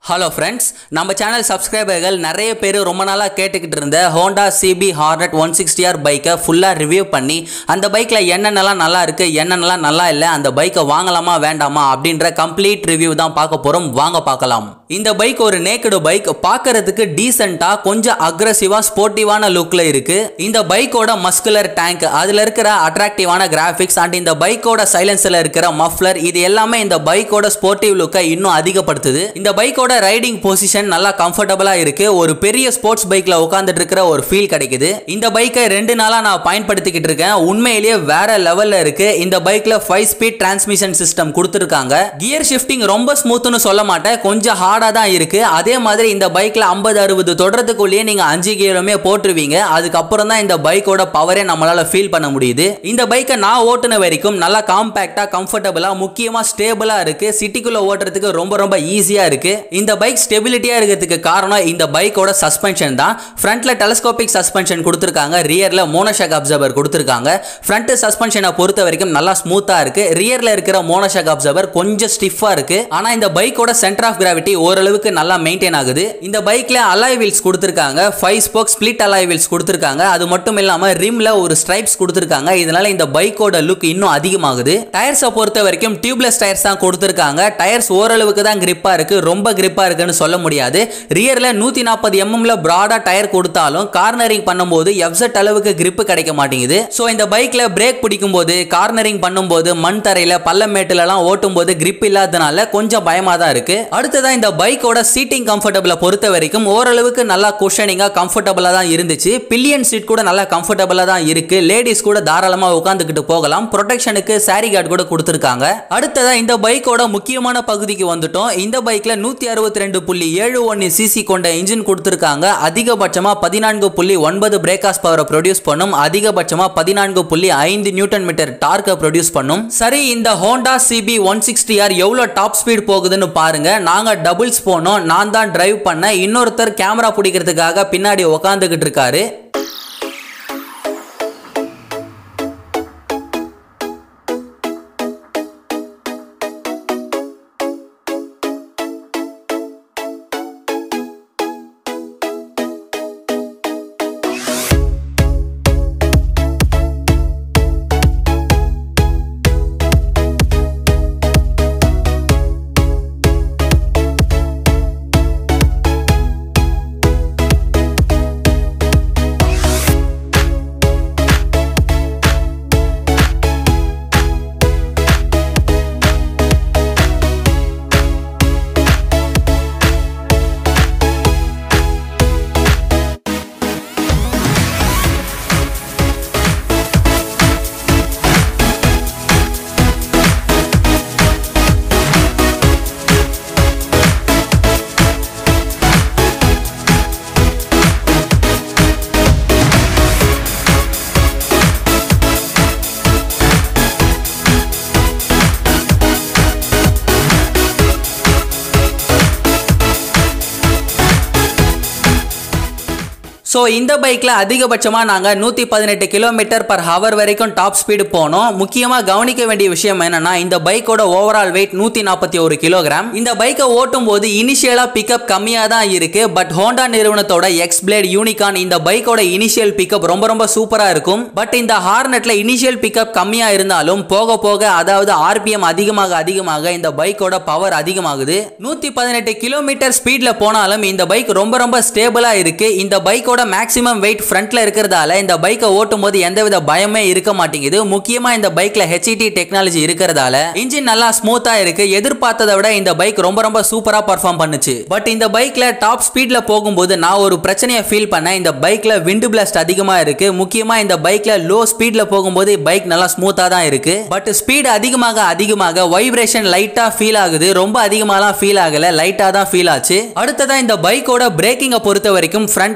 hello friends நம்ம channel சப்ஸ்கிரைபர்கள் நிறைய பேர் ரொம்ப நாளாக கேட்டுக்கிட்டு இருந்த Honda CB Hornet one sixty R பைக்கை ஃபுல்லாக ரிவ்யூ பண்ணி அந்த பைக்கில் என்னென்னலாம் நல்லா இருக்குது என்னென்னலாம் நல்லா இல்லை அந்த பைக்கை வாங்கலாமா வேண்டாமா அப்படின்ற கம்ப்ளீட் ரிவ்யூ தான் பார்க்க போகிறோம் வாங்க பார்க்கலாம் இந்த பைக் ஒரு நேக்கடு பைக் பார்க்கறதுக்கு டீசெண்டாக கொஞ்சம் அக்ரஸிவாக ஸ்போர்ட்டிவான லுக்கில் இருக்குது இந்த பைக்கோட மஸ்குலர் டேங்க் அதில் இருக்கிற அட்ராக்டிவான கிராஃபிக்ஸ் அண்ட் இந்த பைக்கோட சைலன்ஸில் இருக்கிற மஃப்ளர் இது எல்லாமே இந்த பைக்கோட ஸ்போர்ட்டிவ் லுக்கை இன்னும் அதிகப்படுத்துது இந்த பைக்கோட ரைடிங் பொசிஷன் நல்லா கம்ஃபர்டபுளா இருக்கு ஒரு பெரிய ஸ்போர்ட்ஸ் பைக்ல உட்காந்துட்டு இருக்கிற ஒரு ஃபீல் கிடைக்குது இந்த பைக்கை ரெண்டு நாளா நான் பயன்படுத்திக்கிட்டு இருக்கேன் உண்மையிலேயே வேற லெவல்ல இருக்கு இந்த பைக்ல ஃபைவ் ஸ்பீட் டிரான்ஸ்மிஷன் சிஸ்டம் கொடுத்துருக்காங்க கியர் ஷிஃப்டிங் ரொம்ப ஸ்மூத்னு சொல்ல மாட்டேன் கொஞ்சம் ஹார்டா தான் இருக்கு அதே மாதிரி இந்த பைக்ல ஐம்பது அறுபது தொடரத்துக்குள்ளேயே நீங்க அஞ்சு கியருமே போட்டுருவீங்க அதுக்கப்புறம் தான் இந்த பைக்கோட பவரே நம்மளால ஃபீல் பண்ண முடியுது இந்த பைக்கை நான் ஓட்டுன வரைக்கும் நல்லா காம்பேக்டா கம்ஃபர்டபுளா முக்கியமா ஸ்டேபிளா இருக்கு சிட்டிக்குள்ள ஓட்டுறதுக்கு ரொம்ப ரொம்ப ஈஸியா இருக்கு இந்த பைக் ஸ்டெபிலிட்டியா இருக்கிறதுக்கு காரணம் இந்த பைக்கோட சஸ்பென்ஷன் தான் ஃப்ரண்ட்ல டெலஸ்கோபிக் சஸ்பென்ஷன் கொடுத்துருக்காங்க ரியர்ல மோனோஷாக் அப்சர்வர் கொடுத்துருக்காங்க ஃப்ரண்ட் சஸ்பென்ஷனை பொறுத்த வரைக்கும் நல்லா ஸ்மூத்தா இருக்கு ரியர்ல இருக்கிற மோனோஷாக் அப்சர்வர் கொஞ்சம் ஸ்டிஃபா இருக்கு ஆனா இந்த பைக்கோட சென்டர் ஆஃப் கிராவிட்டி ஓரளவுக்கு நல்லா மெயின்டைன் ஆகுது இந்த பைக்ல அலாய் வீல்ஸ் கொடுத்துருக்காங்க five spoke split alloy wheels கொடுத்துருக்காங்க அது மட்டும் இல்லாம ரிம்ல ஒரு ஸ்ட்ரைப்ஸ் கொடுத்துருக்காங்க இதனால இந்த பைக்கோட லுக் இன்னும் அதிகமாகுது டயர்ஸை பொறுத்த வரைக்கும் டியூப்லெஸ் டயர்ஸ் தான் கொடுத்துருக்காங்க டயர்ஸ் ஓரளவுக்கு தான் கிரிப்பா இருக்கு ரொம்ப கிரிப்பா இருக்குன்னு சொல்ல முடியாது ரியர்ல நூத்தி நாற்பது எம்எம்ல பிராடா டயர் கொடுத்தாலும் கார்னரிங் பண்ணும்போது எஃப்செட் அளவுக்கு grip கிடைக்க மாட்டேங்குது ஸோ இந்த பைக்ல பிரேக் பிடிக்கும் போது கார்னரிங் பண்ணும்போது மண் தரையில பள்ளமேட்டுலலாம் ஓட்டும் போது grip இல்லாதனால கொஞ்சம் பயமா தான் இருக்கு அடுத்ததா இந்த பைக்கோட சீட்டிங் கம்ஃபர்டபுளை பொறுத்த வரைக்கும் ஓரளவுக்கு நல்லா குஷனிங்கா கம்ஃபர்டபுளா தான் இருந்துச்சு பில்லியன் சீட் கூட நல்லா கம்ஃபர்டபுளா தான் இருக்கு லேடிஸ் கூட தாராளமா உட்காந்துக்கிட்டு போகலாம் ப்ரொடெக்ஷனுக்கு சாரி கார்டு கூட கொடுத்துருக்காங்க அடுத்ததா இந்த பைக்கோட முக்கியமான பகுதிக்கு வந்துட்டோம் இந்த பைக்ல நூத்தி அறுபத்தி ரெண்டு புள்ளி ஏழு ஒன்னு சிசி கொண்ட இன்ஜின் கொடுத்துருக்காங்க அதிகபட்சமா பதினான்கு புள்ளி ஒன்பது பிரேக்காஸ் பவரை ப்ரொடியூஸ் பண்ணும் அதிகபட்சமா பதினான்கு புள்ளி ஐந்து நியூட்டன் மீட்டர் டார்க்கை ப்ரொடியூஸ் பண்ணும் சரி இந்த Honda CB one sixty R எவ்வளோ டாப் ஸ்பீட் போகுதுன்னு பாருங்க நாங்க டபுள்ஸ் போனோம் நான் தான் டிரைவ் பண்ணேன் இன்னொருத்தர் கேமரா பிடிக்கிறதுக்காக பின்னாடி உக்காந்துக்கிட்டு இருக்காரு ஸோ இந்த பைக்கில் அதிகபட்சமாக நாங்கள் நூற்றி பதினெட்டு கிலோமீட்டர் பர் ஹவர் வரைக்கும் டாப் ஸ்பீடு போனோம் முக்கியமாக கவனிக்க வேண்டிய விஷயம் என்னன்னா இந்த பைக்கோட ஓவரால் வெயிட் நூற்றி நாற்பத்தி ஒரு கிலோகிராம் இந்த பைக்கை ஓட்டும் போது இனிஷியலாக பிக்கப் கம்மியாக தான் இருக்கு பட் ஹோண்டா நிறுவனத்தோட எக்ஸ் பிளேட் யூனிகான் இந்த பைக்கோட இனிஷியல் பிக்கப் ரொம்ப ரொம்ப சூப்பராக இருக்கும் பட் இந்த ஹார்னெட்டில் இனிஷியல் பிக்கப் கம்மியாக இருந்தாலும் போக போக அதாவது ஆர்பிஎம் அதிகமாக அதிகமாக இந்த பைக்கோட பவர் அதிகமாகுது நூற்றி பதினெட்டு கிலோமீட்டர் ஸ்பீடில் போனாலும் இந்த பைக் ரொம்ப ரொம்ப ஸ்டேபிளாக இருக்கு இந்த பைக்கோட மேக்ஸிமம் வெயிட் ஃப்ரண்ட்ல இருக்கிறதால இந்த பைக்கை ஓட்டும் போது எந்தவித பயமே இருக்க மாட்டேங்குது முக்கியமா இந்த பைக்ல ஹெச்இடி டெக்னாலஜி இருக்கிறதால இன்ஜின் நல்லா ஸ்மூத்தா இருக்கு எதிர்பார்த்ததை விட இந்த பைக் ரொம்ப ரொம்ப சூப்பரா பர்ஃபார்ம் பண்ணுச்சு பட் இந்த பைக்ல டாப் ஸ்பீட்ல போகும்போது நான் ஒரு பிரச்சனையை ஃபீல் பண்ணேன் இந்த பைக்ல விண்டு பிளாஸ்ட் அதிகமா இருக்கு முக்கியமா இந்த பைக்ல லோ ஸ்பீட்ல போகும்போது பைக் நல்லா ஸ்மூத்தா தான் இருக்கு பட் ஸ்பீடு அதிகமாக அதிகமாக வைப்ரேஷன் லைட்டா ஃபீல் ஆகுது ரொம்ப அதிகமாலாம் ஃபீல் ஆகல லைட்டா தான் ஃபீல் ஆச்சு அடுத்ததா இந்த பைக்கோட பிரேக்கிங்கை பொறுத்த வரைக்கும் ஃப்ரண்ட்ல 200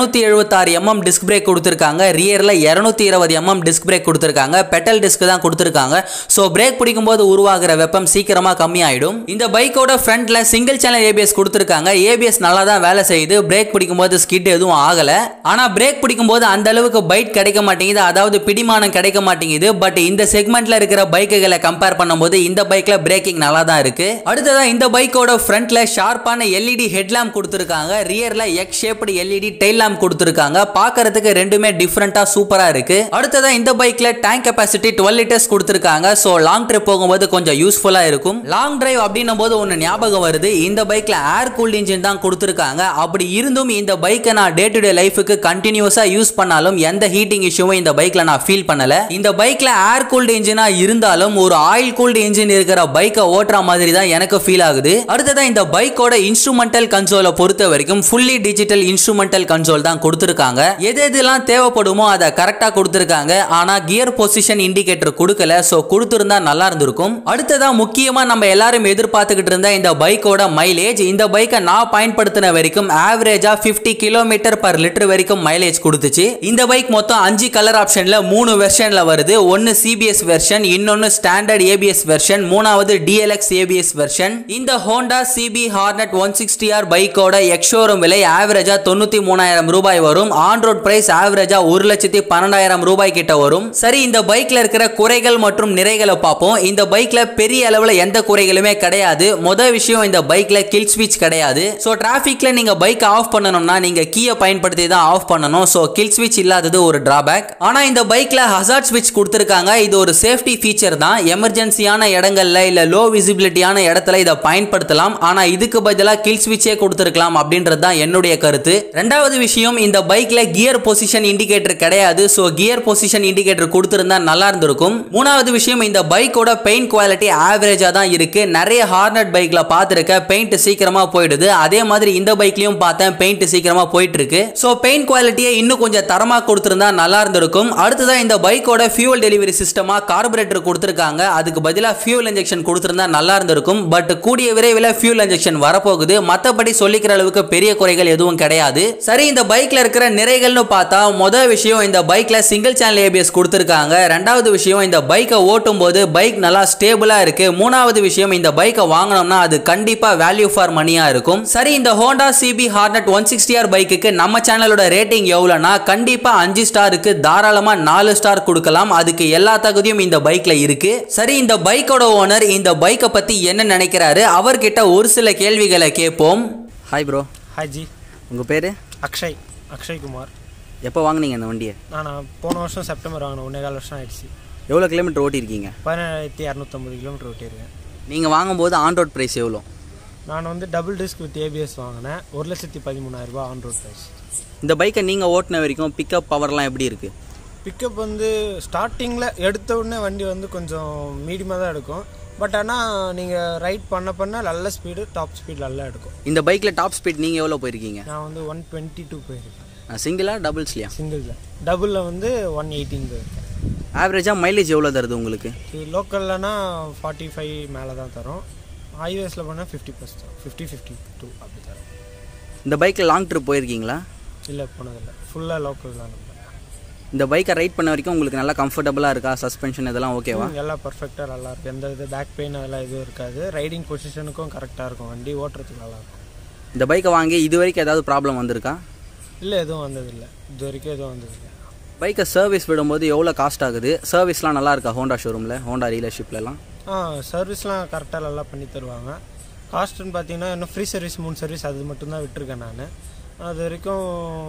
இருநூத்தி எழுபத்தாறு எம்எம் டிஸ்க் பிரேக் கொடுத்துருக்காங்க ரியரில் இரநூத்தி இருபது எம்எம் டிஸ்க் பிரேக் கொடுத்துருக்காங்க பெட்டல் டிஸ்க் தான் கொடுத்துருக்காங்க ஸோ பிரேக் பிடிக்கும்போது உருவாகிற வெப்பம் சீக்கிரமாக கம்மியாயிடும் இந்த பைக்கோட ஃப்ரண்ட்ல சிங்கிள் சேனல் ஏபிஎஸ் கொடுத்துருக்காங்க ஏபிஎஸ் நல்லா தான் வேலை செய்யுது பிரேக் பிடிக்கும்போது ஸ்கிட் எதுவும் ஆகலை ஆனால் பிரேக் பிடிக்கும்போது அந்த அளவுக்கு பைட் கிடைக்க மாட்டேங்குது அதாவது பிடிமானம் கிடைக்க மாட்டேங்குது பட் இந்த செக்மெண்ட்ல இருக்கிற பைக்குகளை கம்பேர் பண்ணும்போது இந்த பைக்ல பிரேக்கிங் நல்லா தான் இருக்கு அடுத்ததா இந்த பைக்கோட ஃப்ரண்ட்ல ஷார்ப்பான எல்இடி ஹெட்லாம்ப் கொடுத்துருக்காங்க ரியர்ல egg shaped LED tail lamp கொடுத்துருக்காங்க பார்க்கறதுக்கு ரெண்டுமே டிஃப்ரெண்டா சூப்பரா இருக்கு அடுத்ததா இந்த பைக்ல டேங்க் கெப்பாசிட்டி டுவெல் லிட்டர்ஸ் கொடுத்துருக்காங்க ஸோ லாங் ட்ரிப் போகும்போது கொஞ்சம் யூஸ்ஃபுல்லா இருக்கும் லாங் டிரைவ் அப்படின்னும் போது ஒன்று ஞாபகம் வருது இந்த பைக்ல ஏர் கூல்ட் இன்ஜின் தான் கொடுத்துருக்காங்க அப்படி இருந்தும் இந்த பைக்கை நான் டே டு டே லைஃபுக்கு கண்டினியூஸா யூஸ் பண்ணாலும் எந்த ஹீட்டிங் இஷ்யூவும் இந்த பைக்ல நான் ஃபீல் பண்ணல இந்த பைக்ல ஏர் கூல்டு இன்ஜினா இருந்தாலும் ஒரு ஆயில் கூல்டு இன்ஜின் இருக்கிற பைக்கை ஓட்டுற மாதிரி தான் எனக்கு ஃபீல் ஆகுது அடுத்ததா இந்த பைக்கோட இன்ஸ்ட்ருமெண்டல் கன்சோலை பொறுத்த வரைக்கும் ஃபுல்லி டிஜிட்டல் இன்ஸ்ட்ருமெண்டல் கன்சோல் தான் கொடுத்துருக்காங்க எது எதெல்லாம் தேவைப்படுமோ அதை கரெக்டாக கொடுத்துருக்காங்க ஆனால் கியர் பொசிஷன் இண்டிகேட்டர் கொடுக்கல ஸோ கொடுத்துருந்தா நல்லா இருந்திருக்கும் அடுத்ததா முக்கியமா நம்ம எல்லாரும் எதிர்பார்த்துக்கிட்டு இருந்த இந்த பைக்கோட மைலேஜ் இந்த பைக்கை நான் பயன்படுத்தின வரைக்கும் ஆவரேஜா 50 கிலோமீட்டர் பர் லிட்டர் வரைக்கும் மைலேஜ் கொடுத்துச்சு இந்த பைக் மொத்தம் அஞ்சு கலர் ஆப்ஷன்ல மூணு வெர்ஷன்ல வருது ஒன்னு சிபிஎஸ் வெர்ஷன் இன்னொன்னு ஸ்டாண்டர்ட் ஏபிஎஸ் வெர்ஷன் மூணாவது டிஎல்எக்ஸ் ஏபிஎஸ் வெர்ஷன் இந்த Honda CB Hornet one sixty R பைக்கோட எக்ஷோரூம் விலை ஆவரேஜா தொண்ணூத்தி மூணாயிரம் ரூபாய் வரும் ஆன் ரோட் பிரைஸ் ஆவரேஜா ஒரு லட்சத்தி பன்னெண்டாயிரம் ரூபாய் கிட்ட வரும் சரி இந்த பைக்ல இருக்கிற குறைகள் மற்றும் நிறைகளை பார்ப்போம் இந்த பைக்ல பெரிய அளவுல எந்த குறைகளுமே கிடையாது மொதல் விஷயம் இந்த பைக்ல கில் ஸ்விட்ச் கிடையாது ஸோ டிராஃபிக்ல நீங்க பைக் ஆஃப் பண்ணணும்னா நீங்க கீயை பயன்படுத்தி தான் ஆஃப் பண்ணணும் ஸோ கில் ஸ்விட்ச் இல்லாதது ஒரு டிராபேக் ஆனா இந்த பைக்ல ஹசார்ட் ஸ்விட்ச் கொடுத்துருக்காங்க இது ஒரு சேஃப்டி ஃபீச்சர் தான் எமர்ஜென்சியான இடங்கள்ல இல்ல லோ விசிபிலிட்டியான இடத்துல இதை பயன்படுத்தலாம் ஆனா இதுக்கு பதிலாக கில் ஸ்விட்சே கொடுத்துருக்கலாம் அப்படின்றது தான் என்னுடைய கருத்து ரெண்டாவது விஷயம் இந்த பைக்ல கியர் பொசிஷன் இண்டிகேட்டர் கிடையாது ஸோ கியர் பொசிஷன் இண்டிகேட்டர் கொடுத்துருந்தா நல்லா இருந்திருக்கும் மூணாவது விஷயம் இந்த பைக்கோட பெயிண்ட் குவாலிட்டி ஆவரேஜா தான் இருக்கு நிறைய ஹார்னட் பைக்ல பார்த்துருக்க பெயிண்ட் சீக்கிரமா போயிடுது அதே மாதிரி இந்த பைக்லயும் பார்த்தேன் பெயிண்ட் சீக்கிரமா போயிட்டு இருக்கு ஸோ பெயிண்ட் குவாலிட்டியை இன்னும் கொஞ்சம் தரமா கொடுத்துருந்தா நல்லா இருந்திருக்கும் அடுத்ததான் இந்த பைக்கோட ஃபியூல் டெலிவரி சிஸ்டமா கார்பரேட்டர் கொடுத்துருக்காங்க அதுக்கு பதிலாக ஃபியூல் இன்ஜெக்ஷன் கொடுத்துருந்தா நல்லா இருந்திருக்கும் பட் கூடிய விரைவில் ஃபியூல் இன்ஜெக்ஷன் வரப்போகுது மற்றபடி சொல்லிக்கிற அளவுக்கு பெரிய குறைகள் எதுவும் கிடையாது சரி இந்த பைக்ல இருக்கிற நிறைகள்னு பார்த்தா முதல் விஷயம் இந்த பைக்ல சிங்கிள் சேனல் ஏபிஎஸ் கொடுத்துருக்காங்க ரெண்டாவது விஷயம் இந்த பைக்கை ஓட்டும் போது பைக் நல்லா ஸ்டேபிளா இருக்கு மூணாவது விஷயம் இந்த பைக்கை வாங்கினோம்னா அது கண்டிப்பா வேல்யூ ஃபார் மணியா இருக்கும் சரி இந்த Honda CB Hornet one sixty R பைக்குக்கு நம்ம சேனலோட ரேட்டிங் எவ்வளோனா கண்டிப்பா அஞ்சு ஸ்டாருக்கு தாராளமா நாலு ஸ்டார் கொடுக்கலாம் அதுக்கு எல்லா தகுதியும் இந்த பைக்ல இருக்கு சரி இந்த பைக்கோட ஓனர் இந்த பைக்கை பத்தி என்ன நினைக்கிறாரு அவர்கிட்ட ஒரு சில கேள்விகளை கேட்போம் ஹாய் ப்ரோ ஹாய் ஜி உங்கள் பேர் அக்ஷய் அக்ஷய் குமார் எப்போ வாங்குனீங்க அந்த வண்டியை நான் போன வருஷம் செப்டம்பர் வாங்கினேன் ஒன்றே கால் வருஷம் ஆயிடுச்சு எவ்வளோ கிலோமீட்டர் ஓட்டியிருக்கீங்க பதினேழாயிரத்தி இரநூத்தம்பது கிலோமீட்டர் ஓட்டியிருக்கேன் நீங்கள் வாங்கும்போது ஆன் ரோட் ப்ரைஸ் எவ்வளோ நான் வந்து டபுள் டிஸ்க் வித் ஏபிஎஸ் வாங்கினேன் ஒரு லட்சத்தி பதிமூணாயிரரூபா ஆன் ரோட் ப்ரைஸ் இந்த பைக்கை நீங்கள் ஓட்டின வரைக்கும் பிக்கப் பவர்லாம் எப்படி இருக்குது பிக்கப் வந்து ஸ்டார்டிங்கில் எடுத்த உடனே வண்டி வந்து கொஞ்சம் மீடியமாக தான் எடுக்கும் பட் ஆனால் நீங்கள் ரைட் பண்ண பண்ண நல்ல ஸ்பீடு டாப் ஸ்பீட் நல்லா எடுக்கும் இந்த பைக்கில் டாப் ஸ்பீட் நீங்கள் எவ்வளோ போயிருக்கீங்க நான் வந்து ஒன் டுவெண்ட்டி டூ போயிருக்கேன் சிங்கிளா டபுள்ஸ்லையா சிங்கிளில் டபுளில் வந்து ஒன் எயிட்டீன் போயிருக்கேன் ஆவரேஜாக மைலேஜ் எவ்வளோ தருது உங்களுக்கு இது லோக்கல்லனா ஃபார்ட்டி ஃபைவ் மேலே தான் தரும் ஹைவேஸில் போனால் ஃபிஃப்டி ப்ளஸ் தரும் ஃபிஃப்டி ஃபிஃப்டி டூ அப்படி தரும் இந்த பைக்கில் லாங் ட்ரிப் போயிருக்கீங்களா இல்லை போனதில்லை ஃபுல்லாக லோக்கல் தான் நம்ம இந்த பைக்கை ரைட் பண்ண வரைக்கும் உங்களுக்கு நல்லா கம்ஃபர்டபுளாக இருக்கா சஸ்பென்ஷன் இதெல்லாம் ஓகேவா ம், எல்லாம் பர்ஃபெக்டாக நல்லா இருக்கும் எந்த இது பேக் பெயின் அதெல்லாம் எதுவும் இருக்காது ரைடிங் பொசிஷனுக்கும் கரெக்டாக இருக்கும் வண்டி ஓட்டுறதுக்கு நல்லா இருக்கும் இந்த பைக்கை வாங்கி இது வரைக்கும் ஏதாவது ப்ராப்ளம் வந்திருக்கா இல்லை எதுவும் வந்ததில்லை இது வரைக்கும் எதுவும் வந்ததில்லை பைக்கை சர்வீஸ் விடும்போது எவ்வளோ காஸ்ட் ஆகுது சர்வீஸ்லாம் நல்லா இருக்கா ஹோண்டா ஷோரூமில் ஹோண்டா டீலர்ஷிப்லலாம் ஆ சர்வீஸ்லாம் கரெக்டாக நல்லா பண்ணி தருவாங்க காஸ்ட்டுன்னு பார்த்தீங்கன்னா இன்னும் ஃப்ரீ சர்வீஸ் மூணு சர்வீஸ் அது மட்டும்தான் விட்டுருக்கேன் நான் அது வரைக்கும்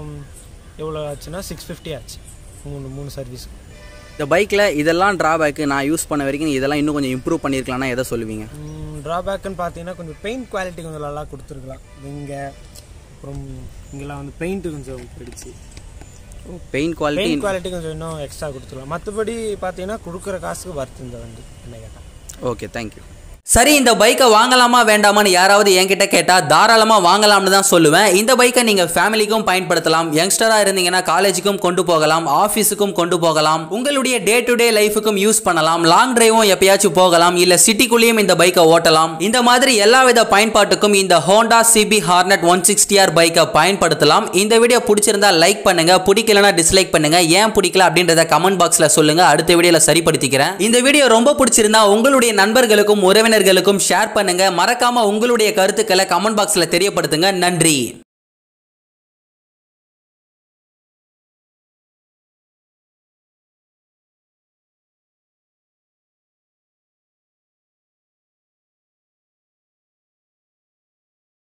எவ்வளோ ஆச்சுன்னா சிக்ஸ் ஃபிஃப்டி ஆச்சு மூணு மூணு சர்வீஸ் இந்த பைக்கில் இதெல்லாம் ட்ராபேக்கு நான் யூஸ் பண்ண வரைக்கும் இதெல்லாம் இன்னும் கொஞ்சம் இம்ப்ரூவ் பண்ணியிருக்கலாம்னா எதை சொல்லுவீங்க ட்ராபேக்குன்னு பார்த்தீங்கன்னா கொஞ்சம் பெயிண்ட் குவாலிட்டி கொஞ்சம் நல்லா கொடுத்துருக்கலாம் இங்கே அப்புறம் இங்கெல்லாம் வந்து பெயிண்ட் கொஞ்சம் போயிடுச்சு பெயின் குவாலிட்டி பெயிண்ட் குவாலிட்டி கொஞ்சம் இன்னும் எக்ஸ்ட்ரா கொடுத்துருக்கலாம் மற்றபடி பார்த்தீங்கன்னா கொடுக்குற காசுக்கு வருது இந்த வண்டி என்ன கேட்டால் ஓகே தேங்க்யூ சரி இந்த பைக்கை வாங்கலாமா வேண்டாமான்னு யாராவது என்கிட்ட கேட்டால் தாராளமாக வாங்கலாம்னு தான் சொல்லுவேன் இந்த பைக்கை நீங்கள் ஃபேமிலிக்கும் பயன்படுத்தலாம் யங்ஸ்டராக இருந்தீங்கன்னா காலேஜுக்கும் கொண்டு போகலாம் ஆஃபீஸுக்கும் கொண்டு போகலாம் உங்களுடைய டே டு டே லைஃபுக்கும் யூஸ் பண்ணலாம் லாங் டிரைவும் எப்பயாச்சும் போகலாம் இல்லை சிட்டிக்குள்ளேயும் இந்த பைக்கை ஓட்டலாம் இந்த மாதிரி எல்லா வித பயன்பாட்டுக்கும் இந்த Honda CB Hornet one sixty R பைக்கை பயன்படுத்தலாம் இந்த வீடியோ பிடிச்சிருந்தா லைக் பண்ணுங்க பிடிக்கலனா டிஸ்லைக் பண்ணுங்க ஏன் பிடிக்கல அப்படின்றத கமெண்ட் பாக்ஸில் சொல்லுங்க அடுத்த வீடியோவில் சரிப்படுத்திக்கிறேன் இந்த வீடியோ ரொம்ப பிடிச்சிருந்தா உங்களுடைய நண்பர்களுக்கும் உறவினர்களுக்கும் ஷேர் பண்ணுங்க மறக்காம உங்களுடைய கருத்துக்களை கமெண்ட் பாக்ஸில் தெரியப்படுத்துங்க நன்றி